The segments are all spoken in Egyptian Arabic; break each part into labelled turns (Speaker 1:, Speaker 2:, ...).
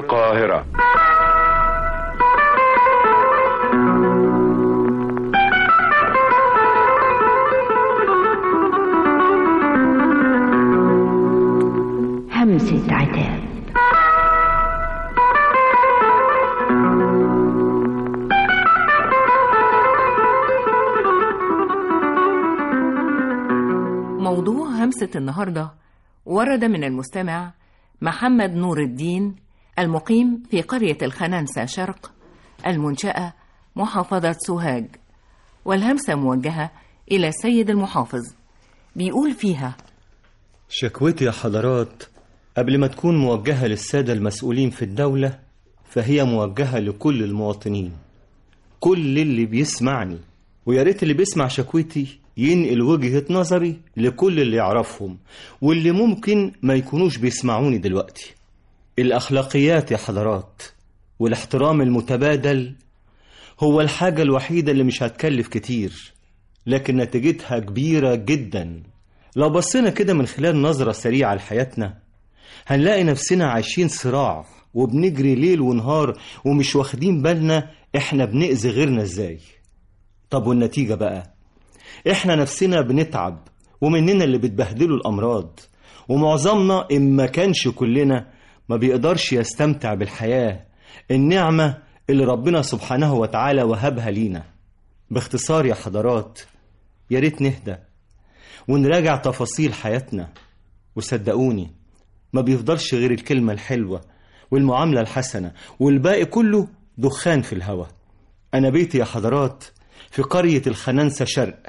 Speaker 1: القاهرة
Speaker 2: همسة عتاب
Speaker 3: موضوع همسة النهاردة ورد من المستمع محمد نور الدين المقيم في قرية الخنانسة شرق المنشأة محافظة سوهاج والهمسة موجهة إلى السيد المحافظ بيقول فيها
Speaker 4: شكوتي يا حضرات قبل ما تكون موجهة للسادة المسؤولين في الدولة فهي موجهة لكل المواطنين كل اللي بيسمعني ويا ريت اللي بيسمع شكوتي ينقل وجهة نظري لكل اللي يعرفهم واللي ممكن ما يكونوش بيسمعوني دلوقتي الأخلاقيات يا حضرات والاحترام المتبادل هو الحاجة الوحيدة اللي مش هتكلف كتير لكن نتيجتها كبيرة جدا لو بصينا كده من خلال نظرة سريعة لحياتنا هنلاقي نفسنا عايشين صراع وبنجري ليل ونهار ومش واخدين بالنا احنا بنأذي غيرنا ازاي طب والنتيجة بقى احنا نفسنا بنتعب ومننا اللي بتبهدلوا الأمراض ومعظمنا إن ما كانش كلنا ما بيقدرش يستمتع بالحياة النعمة اللي ربنا سبحانه وتعالى وهبها لينا باختصار يا حضرات يا ريت نهدى ونراجع تفاصيل حياتنا وصدقوني ما بيفضلش غير الكلمة الحلوة والمعاملة الحسنة والباقي كله دخان في الهوا أنا بيتي يا حضرات في قرية الخنانسة شرق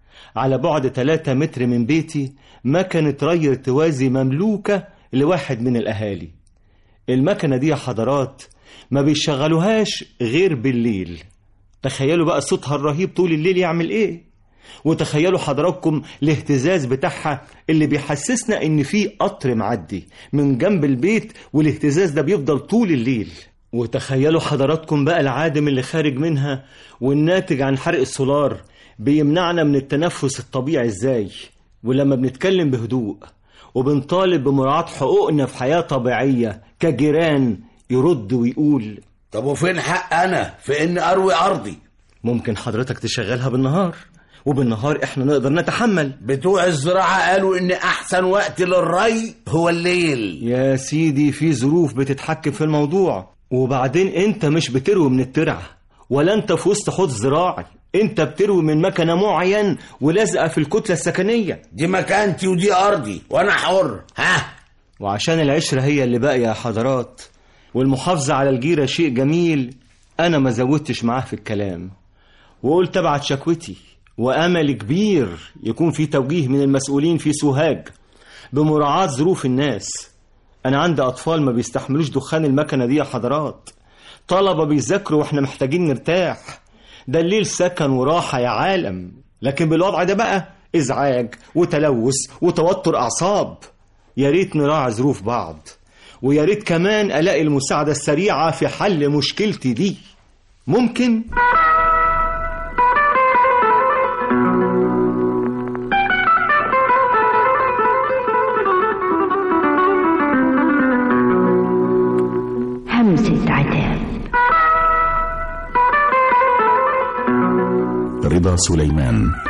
Speaker 4: على بعد 3 متر من بيتي مكنة ري ارتوازي مملوكة لواحد من الأهالي المكنة دي يا حضرات ما بيشغلوهاش غير بالليل تخيلوا بقى صوتها الرهيب طول الليل يعمل ايه وتخيلوا حضراتكم الاهتزاز بتاعها اللي بيحسسنا ان في قطر معدي من جنب البيت والاهتزاز ده بيفضل طول الليل وتخيلوا حضراتكم بقى العادم اللي خارج منها والناتج عن حرق السولار بيمنعنا من التنفس الطبيعي ازاي ولما بنتكلم بهدوء وبنطالب بمراعاة حقوقنا في حياة طبيعية كجيران يرد ويقول
Speaker 5: طب وفين حق انا في ان اروي ارضي
Speaker 4: ممكن حضرتك تشغلها بالنهار وبالنهار احنا نقدر نتحمل
Speaker 5: بتوع الزراعة قالوا ان احسن وقت للري هو الليل
Speaker 4: يا سيدي في ظروف بتتحكم في الموضوع وبعدين انت مش بتروي من الترعة ولا انت في وسط حوض زراعي انت بتروي من مكنة معين ولازقة في الكتلة السكنية
Speaker 5: دي مكانتي ودي ارضي وانا حر ها
Speaker 4: وعشان العشرة هي اللي باقية يا حضرات والمحافظة على الجيرة شيء جميل أنا ما زودتش معاه في الكلام وقلت أبعت شكوتي وأمل كبير يكون في توجيه من المسؤولين في سوهاج بمراعاة ظروف الناس أنا عندي أطفال ما بيستحملوش دخان المكنة دي يا حضرات طلبة بيذاكروا وإحنا محتاجين نرتاح ده الليل سكن وراحة يا عالم لكن بالوضع ده بقى إزعاج وتلوث وتوتر أعصاب يا ريت نراعي ظروف بعض ويا ريت كمان ألاقي المساعدة السريعة في حل مشكلتي دي ممكن
Speaker 2: همسة عتاب
Speaker 6: رضا سليمان